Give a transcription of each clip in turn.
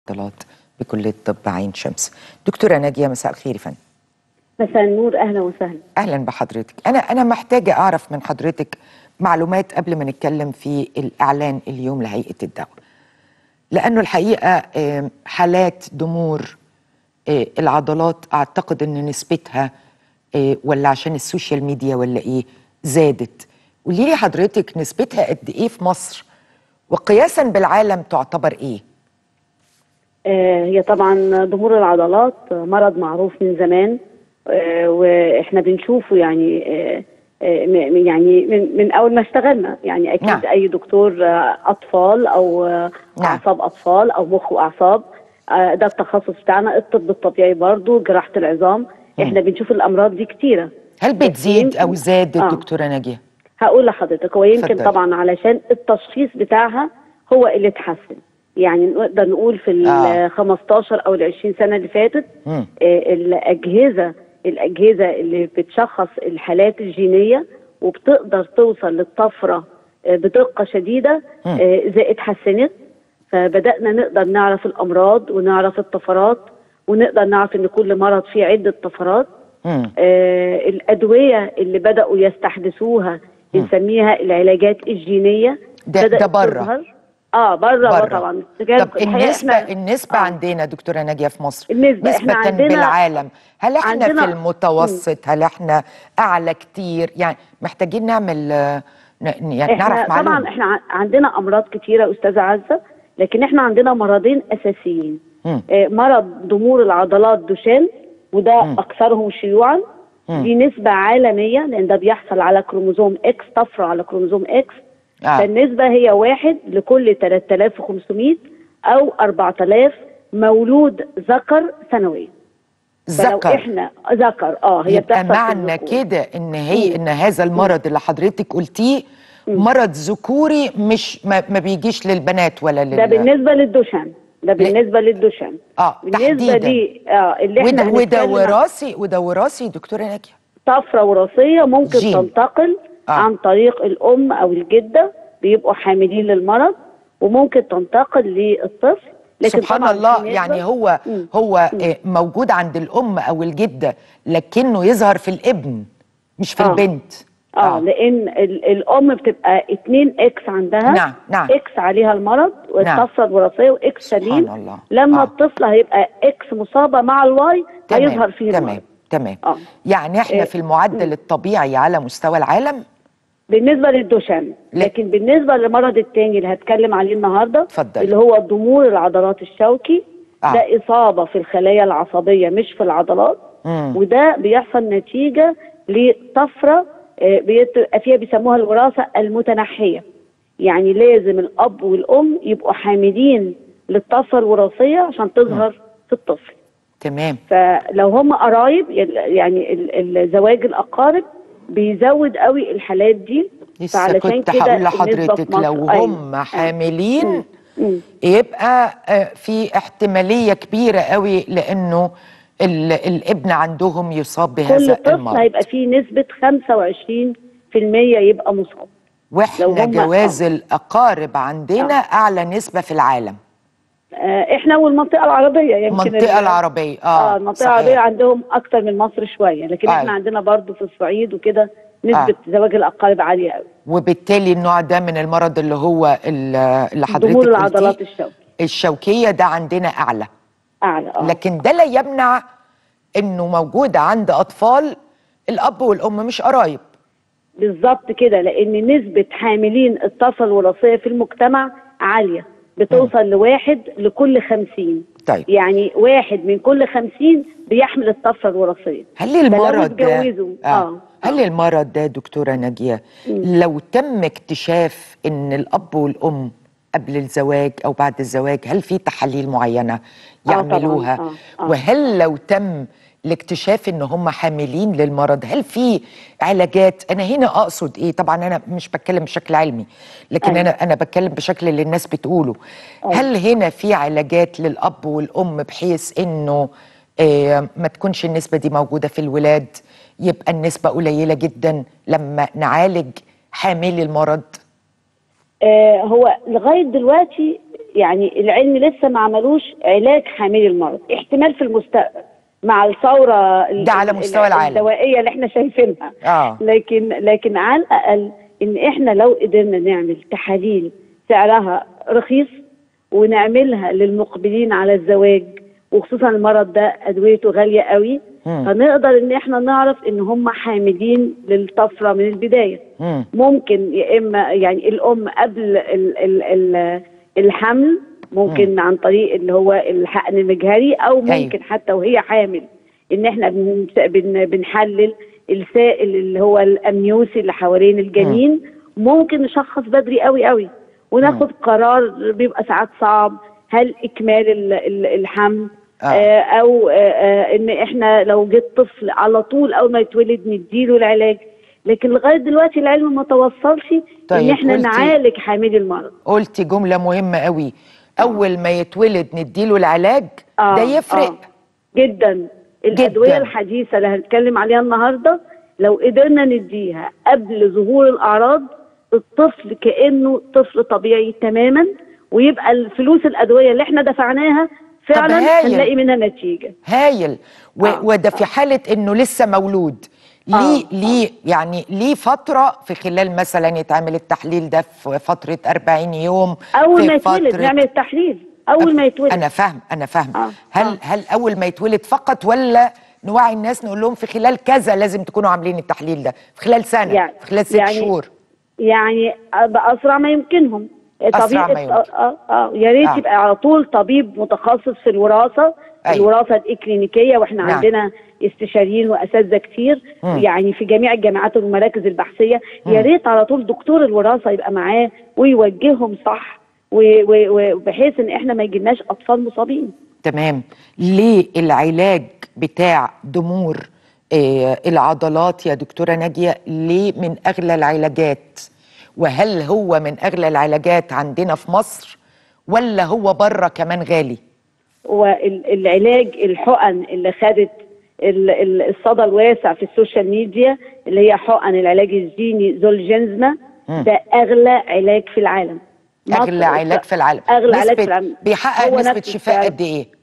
العضلات بكلية طب عين شمس دكتورة ناجية مساء الخير يا فندم مساء النور اهلا وسهلا أهلا بحضرتك أنا أنا محتاجة أعرف من حضرتك معلومات قبل ما نتكلم في الإعلان اليوم لهيئة الدواء لأنه الحقيقة آم، حالات ضمور آه، العضلات أعتقد أن نسبتها آه، ولا عشان السوشيال ميديا ولا إيه زادت قولي لي حضرتك نسبتها قد إيه في مصر وقياسا بالعالم تعتبر إيه؟ آه هي طبعا ضمور العضلات مرض معروف من زمان آه واحنا بنشوفه يعني آه آه م- يعني من, من اول ما اشتغلنا يعني اكيد نعم. اي دكتور آه اطفال او آه نعم. اعصاب اطفال او مخ واعصاب آه ده التخصص بتاعنا الطب الطبيعي برضو جراحه العظام احنا بنشوف الامراض دي كتيره هل بتزيد يمكن- أو زادت آه. دكتورة ناجية؟ هقول لحضرتك هو يمكن اتفضلي. طبعا علشان التشخيص بتاعها هو اللي اتحسن يعني نقدر نقول في ال آه. 15 او ال 20 سنه اللي فاتت مم. آه، الاجهزه الاجهزه اللي بتشخص الحالات الجينيه وبتقدر توصل للطفره آه، بدقه شديده مم. آه، زي اتحسنت فبدانا نقدر نعرف الامراض ونعرف الطفرات ونقدر نعرف ان كل مرض فيه عده طفرات مم. آه، الأدوية اللي بدأوا يستحدثوها بنسميها العلاجات الجينية ده- بدأت ده بره. تظهر. اه بره بره. طبعا طب الحقيقة النسبة إحنا- النسبة آه. عندنا دكتورة ناجية في مصر النسبة، إحنا نسبة عندنا- بالعالم هل احنا عندنا- في المتوسط هل احنا أعلى كتير يعني محتاجين نعمل آه، ن- يعني احنا نعرف معلومة طبعا احنا ع- عندنا امراض كتيره استاذه عزه لكن احنا عندنا مرضين اساسيين مم. آه، مرض ضمور العضلات دوشان وده اكثرهم شيوعا مم. دي نسبه عالميه لان ده بيحصل على كروموزوم اكس طفره على كروموزوم اكس آه. فالنسبه هي واحد لكل 3500 او 4000 مولود ذكر سنويا فلو ذكر احنا ذكر اه هي يبقى بتحصل في معنى الذكور. كده ان هي ان هذا المرض اللي حضرتك قلتيه مرض ذكوري مش ما, ما بيجيش للبنات ولا لل ده بالنسبه للدوشان ده بالنسبه للدوشان اه بالنسبه تحديدا دي اه اللي احنا وده, وده هنتكلم عن وراثي وده وراثي دكتورة ناجية طفره وراثيه ممكن جين. تنتقل آه. عن طريق الام او الجده بيبقوا حاملين للمرض وممكن تنتقل للطفل لكن سبحان طبعاً الله في نسبة- يعني هو مم. هو آه، موجود عند الام او الجده لكنه يظهر في الابن مش في آه. البنت اه لان ال- الام بتبقى 2 اكس عندها نعم، نعم. اكس عليها المرض والطفره الوراثيه واكس سبحان سليم الله. لما آه. الطفل هيبقى اكس مصابه مع الواي هيظهر فيه تمام المرض تمام آه. يعني احنا إيه. في المعدل الطبيعي على مستوى العالم بالنسبه للدوشان لا. لكن بالنسبه للمرض الثاني اللي هتكلم عليه النهارده اتفضل. اللي هو ضمور العضلات الشوكي آه. ده اصابه في الخلايا العصبيه مش في العضلات مم. وده بيحصل نتيجه لطفره آه، بيبقى فيها بيسموها الوراثه المتنحيه يعني لازم الاب والام يبقوا حاملين للطفره الوراثيه عشان تظهر في الطفل تمام فلو هم قرايب يعني ال- الزواج الاقارب بيزود قوي الحالات دي لسه فعلشان كنت كده هقول النسبة في لحضرتك مصر- لو أيوة. هم حاملين مم. يبقى آه، في احتماليه كبيره قوي لانه ال- الابن عندهم يصاب كل بهذا طفل المرض هيبقى فيه نسبة 25% يبقى مصاب لو واحنا هم- جواز آه. الاقارب عندنا اعلى نسبه في العالم آه احنا والمنطقة العربية يمكن المنطقه ال- العربيه اه, اه المنطقة صحيح. العربية عندهم أكتر من مصر شوية لكن أيوة. احنا عندنا برضو في الصعيد وكده نسبة آه. زواج الأقارب عالية قوي وبالتالي النوع ده من المرض اللي هو ال- اللي حضرتك ضمور قلتيه، العضلات الشوكي الشوكيه ده عندنا اعلى أعلى اه لكن ده لا يمنع انه موجود عند اطفال الاب والام مش قرايب بالظبط كده لان نسبه حاملين الطفره الوراثيه في المجتمع عاليه بتوصل لواحد لكل خمسين طيب يعني واحد من كل خمسين بيحمل الطفره الوراثيه هل المرض ده اتجوزوا آه. اه هل المرض ده دكتورة ناجية لو تم اكتشاف ان الاب والام قبل الزواج او بعد الزواج هل في تحاليل معينة طبعاً. يعملوها آه، آه. وهل لو تم الاكتشاف ان هم حاملين للمرض هل في علاجات انا هنا اقصد ايه طبعا انا مش بتكلم بشكل علمي لكن أيوة. انا انا بتكلم بشكل اللي الناس بتقوله هل هنا في علاجات للاب والام بحيث انه آه ما تكونش النسبه دي موجوده في الولاد يبقى النسبه قليله جدا لما نعالج حامل المرض آه هو لغايه دلوقتي يعني العلم لسه ما عملوش علاج حاملي المرض احتمال في المستقبل مع الثوره ال- ده على ال- مستوى العالم. الدوائيه اللي احنا شايفينها آه. لكن لكن على الاقل ان احنا لو قدرنا نعمل تحاليل سعرها رخيص ونعملها للمقبلين على الزواج وخصوصا المرض ده ادويته غاليه قوي مم. فنقدر ان احنا نعرف ان هم حاملين للطفره من البدايه مم. ممكن يا اما يعني الام قبل ال ال ال الحمل ممكن عن طريق اللي هو الحقن المجهري او ممكن أيوة. حتى وهي حامل ان احنا بن بن بنحلل السائل اللي هو الامنيوسي اللي حوالين الجنين ممكن نشخص بدري قوي قوي وناخد قرار بيبقى ساعات صعب هل اكمال ال- ال- الحمل آه. آه او آه آه ان احنا لو جه طفل على طول اول ما يتولد نديله العلاج لكن لغايه دلوقتي العلم ما توصلش طيب، ان احنا قلتي- نعالج حاملي المرض قلتي جملة مهمة قوي أول ما يتولد نديله العلاج آه ده يفرق آه جدا الادويه جداً. الحديثه اللي هنتكلم عليها النهارده لو قدرنا نديها قبل ظهور الاعراض الطفل كانه طفل طبيعي تماما ويبقى الفلوس الادويه اللي احنا دفعناها فعلا هايل. هنلاقي منها نتيجه هايل و... آه، وده في حالة إنه لسه مولود ليه آه، ليه يعني ليه فترة في خلال مثلا يتعمل التحليل ده في فترة 40 يوم اول في ما يتولد فترة- نعمل التحليل اول ما يتولد انا فاهم انا فاهم آه، هل آه. هل اول ما يتولد فقط ولا نوعي الناس نقول لهم في خلال كذا لازم تكونوا عاملين التحليل ده في خلال سنه يعني- في خلال ست يعني شهور يعني باسرع ما يمكنهم أسرع ما طبيب يمكن. اه اه, آه يا ريت آه. يبقى على طول طبيب متخصص في الوراثه أيوة. الوراثه الاكلينيكيه واحنا نعم. عندنا استشاريين واساتذه كتير مم. يعني في جميع الجامعات والمراكز البحثيه يا ريت على طول دكتور الوراثه يبقى معاه ويوجههم صح و- و- وبحيث ان احنا ما يجيلناش اطفال مصابين تمام ليه العلاج بتاع ضمور آه العضلات يا دكتوره ناديه ليه من اغلى العلاجات وهل هو من اغلى العلاجات عندنا في مصر ولا هو بره كمان غالي والعلاج الحقن اللي خدت ال- ال- الصدى الواسع في السوشيال ميديا اللي هي حقن العلاج الجيني زولجنزما مم. ده اغلى علاج في العالم اغلى مصر- علاج في العالم اغلى علاج نسبة في العالم بيحقق هو نسبه نفس شفاء السعر. قد ايه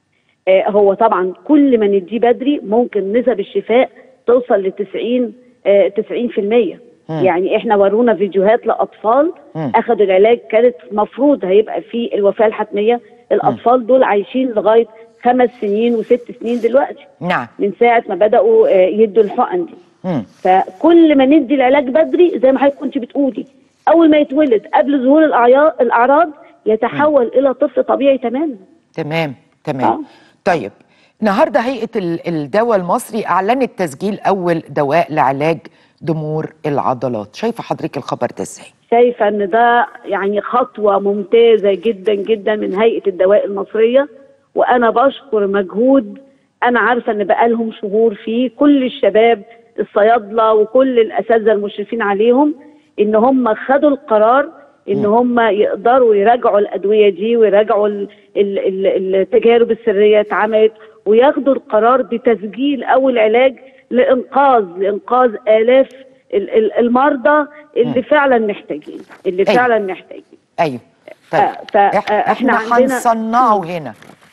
آه، هو طبعا كل ما نديه بدري ممكن نسب الشفاء توصل ل 90 آه، 90% مم. يعني احنا ورونا فيديوهات لاطفال مم. اخذوا العلاج كانت مفروض هيبقى في الوفاه الحتميه الاطفال دول عايشين لغايه خمس سنين وست سنين دلوقتي نعم من ساعه ما بداوا آه، يدوا الحقن دي مم. فكل ما ندي العلاج بدري زي ما حضرتك كنت بتقولي اول ما يتولد قبل ظهور الأعيا- الاعراض يتحول الى طفل طبيعي تماما تمام تمام آه. طيب النهارده هيئه ال- الدواء المصري اعلنت تسجيل اول دواء لعلاج ضمور العضلات شايفه حضرتك الخبر ده ازاي شايفه ان ده يعني خطوه ممتازه جدا جدا من هيئه الدواء المصريه وانا بشكر مجهود انا عارفه ان بقالهم شهور فيه كل الشباب الصيادله وكل الاساتذه المشرفين عليهم ان هم خدوا القرار ان هم يقدروا يراجعوا الادويه دي ويراجعوا ال- ال- ال- التجارب السريه اتعملت وياخدوا القرار بتسجيل اول علاج لانقاذ لانقاذ الاف ال- ال- المرضى اللي فعلا محتاجين اللي أيوة. فعلا محتاجين ايوه طيب آه، ف- آه، إح- إحنا احنا عندنا- هنصنعه هنا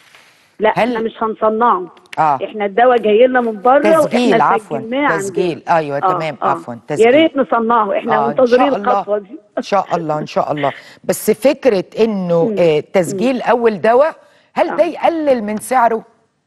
لا هل- احنا مش هنصنعه آه. احنا الدواء جاي لنا من بره تسجيل، واحنا عفواً، سجلناه تسجيل. عندنا. أيوة، تمام، عفواً، يا تسجيل. ريت نصنعه احنا آه، إن منتظرين شاء الله. الخطوه دي ان شاء الله ان شاء الله بس فكره انه آه تسجيل اول دواء هل ده يقلل من سعره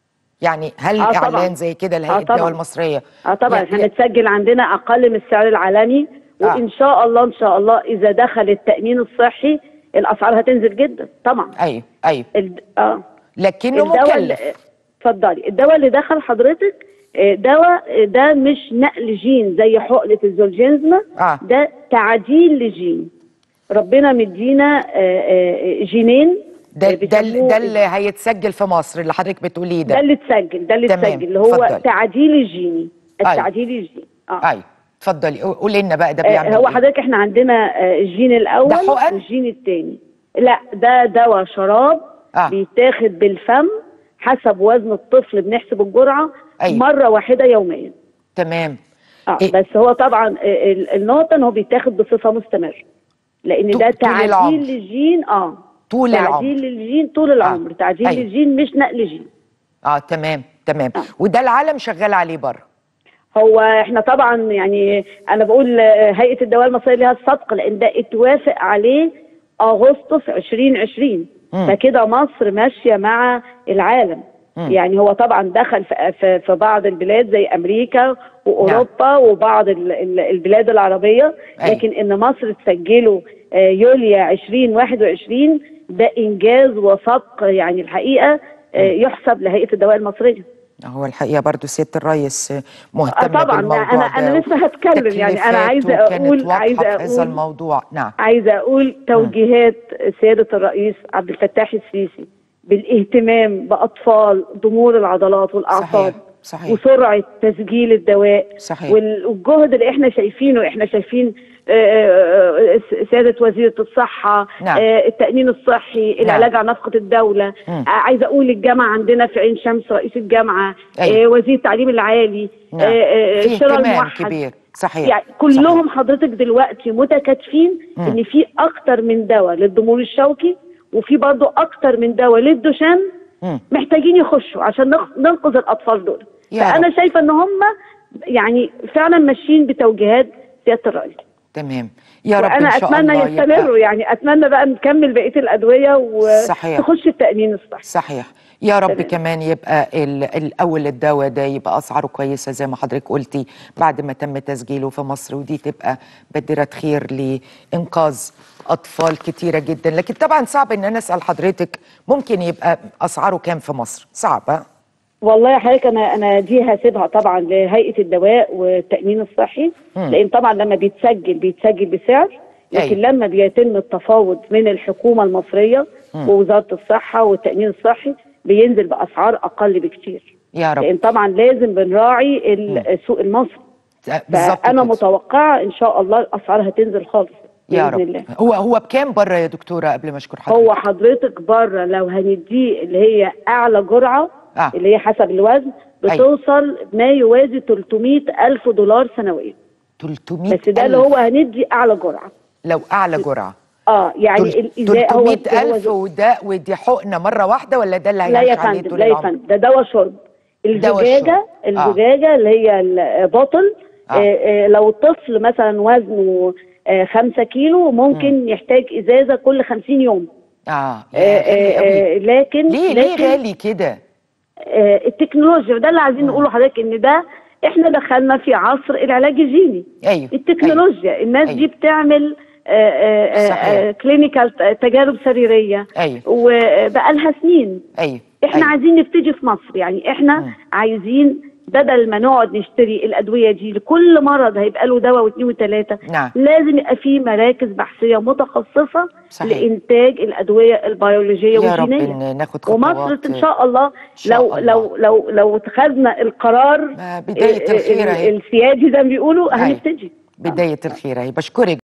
يعني هل آه، طبعاً. اعلان زي كده آه، لهيئه طبعاً. الدواء المصريه اه طبعا يعني- احنا هنتسجل عندنا اقل من السعر العالمي آه. وان شاء الله ان شاء الله اذا دخل التامين الصحي الاسعار هتنزل جدا طبعا ايوه ايوه الد... اه لكنه الدواء اللي- مكلف اتفضلي الدواء اللي دخل حضرتك آه، دواء آه، ده مش نقل جين زي حقنه الزولجنزما آه. ده تعديل لجين ربنا مدينا آه، آه، جينين ده آه، ده ال- بيسموه- ده اللي هيتسجل في مصر اللي حضرتك بتقوليه ده ده اللي اتسجل ده اللي تمام، اتسجل اللي هو اتفضلي. تعديل الجيني أيوة. التعديل الجيني اه ايوه اتفضلي قولي لنا بقى ده آه، بيعمل هو ايه حضرتك احنا عندنا آه، الجين الاول ده حقن؟ والجين الثاني لا ده دواء شراب آه. بيتاخد بالفم حسب وزن الطفل بنحسب الجرعه أيوة. مره واحده يوميا تمام اه إيه؟ بس هو طبعا آه، ال- النقطه ان هو بيتاخد بصفه مستمره لان طو- ده طول العمر. تعديل للجين اه طول تعديل العمر الجين طول العمر تعديل أيوة. الجين مش نقل جين اه تمام تمام آه. وده العالم شغال عليه بره هو احنا طبعا يعني انا بقول آه، هيئه الدواء المصريه لها الصدق لان ده اتوافق عليه اغسطس 2020 مم. فكده مصر ماشيه مع العالم مم. يعني هو طبعا دخل في- في في بعض البلاد زي امريكا واوروبا وبعض ال- ال- البلاد العربيه أيوة. لكن ان مصر تسجله آه، يوليو 2021 ده انجاز وسبق يعني الحقيقه آه، يحسب لهيئه الدواء المصريه هو الحقيقه برضو سياده الرئيس مهتم آه طبعا بالموضوع انا انا ده لسه هتكلم يعني انا عايزه تكليفاته كانت اقول واضحة عايزه في هذا اقول الموضوع نعم عايزه اقول توجيهات سياده الرئيس عبد الفتاح السيسي بالاهتمام باطفال ضمور العضلات والاعصاب صحيح صحيح وسرعه تسجيل الدواء صحيح. وال- والجهد اللي احنا شايفينه احنا شايفين آه، آه، آه، سياده وزيره الصحه نعم. آه، التامين الصحي العلاج على نفقه الدوله مم. آه، عايزه اقول الجامعه عندنا في عين شمس رئيس الجامعه أيوة. آه، وزير التعليم العالي نعم آه، آه، في الشراء اهتمام الموحد كبير صحيح يعني كلهم حضرتك دلوقتي متكاتفين مم. ان في اكتر من دواء للضمور الشوكي وفي برضو اكتر من دواء للدوشان مم. محتاجين يخشوا عشان نخ- ننقذ الاطفال دول يا فانا رب. شايفه ان هم يعني فعلا ماشيين بتوجيهات سياده الرئيس تمام يا رب وانا ان شاء اتمنى الله يستمروا يبقى يعني اتمنى بقى نكمل بقيه الادويه صحيح. وتخش التامين الصحي صحيح يا رب تمام. كمان يبقى ال- الاول الدواء ده يبقى اسعاره كويسه زي ما حضرتك قلتي بعد ما تم تسجيله في مصر ودي تبقى بادره خير لانقاذ اطفال كتيره جدا لكن طبعا صعب ان انا اسال حضرتك ممكن يبقى اسعاره كام في مصر صعب ها؟ والله يا حضرتك انا انا دي هسيبها طبعا لهيئه الدواء والتامين الصحي مم. لان طبعا لما بيتسجل بيتسجل بسعر لكن أيوة. لما بيتم التفاوض من الحكومه المصريه مم. ووزاره الصحه والتامين الصحي بينزل باسعار اقل بكتير يا رب لان طبعا لازم بنراعي ال- السوق المصري بالظبط فانا كده. متوقعه ان شاء الله الاسعار هتنزل خالص يا باذن رب الله هو هو بكام بره يا دكتوره قبل ما اشكر حضرتك هو حضرتك بره لو هنديه اللي هي اعلى جرعه آه. اللي هي حسب الوزن بتوصل ما يوازي 300 الف دولار سنويا 300 بس ده اللي هو هندي اعلى جرعه لو اعلى جرعه اه يعني الازاء هو 300 هو ألف وده ودي حقنة مرة واحدة ولا ده اللي لا يا هيعيش عليه فندم طول لا يا العمر؟ فندم ده دواء شرب دواء الزجاجه الشرب. آه. الزجاجه اللي هي البطل آه. آه. آه لو الطفل مثلا وزنه آه 5 كيلو ممكن يحتاج ازازه كل 50 يوم اه آه يا غالي آه قوي. آه لكن ليه ليه لكن غالي كده؟ آه التكنولوجيا ده اللي عايزين نقوله لحضرتك ان ده احنا دخلنا في عصر العلاج الجيني ايوه التكنولوجيا أيوة. الناس أيوة. دي بتعمل صحيح. كلينيكال تجارب سريريه ايوه وبقالها سنين ايوه احنا أيوة. عايزين نبتدي في مصر يعني احنا مم. عايزين بدل ما نقعد نشتري الادويه دي لكل مرض هيبقى له دواء واثنين وثلاثه نعم لازم يبقى في مراكز بحثيه متخصصه صحيح. لانتاج الادويه البيولوجيه يا رب والجينيه إن ناخد خطوات ومصر ان شاء الله شاء لو الله. لو لو لو اتخذنا القرار ما بداية ال- الخير ال- أهي. السيادي زي ما بيقولوا أيوة. هنبتدي بداية الخير اهي بشكرك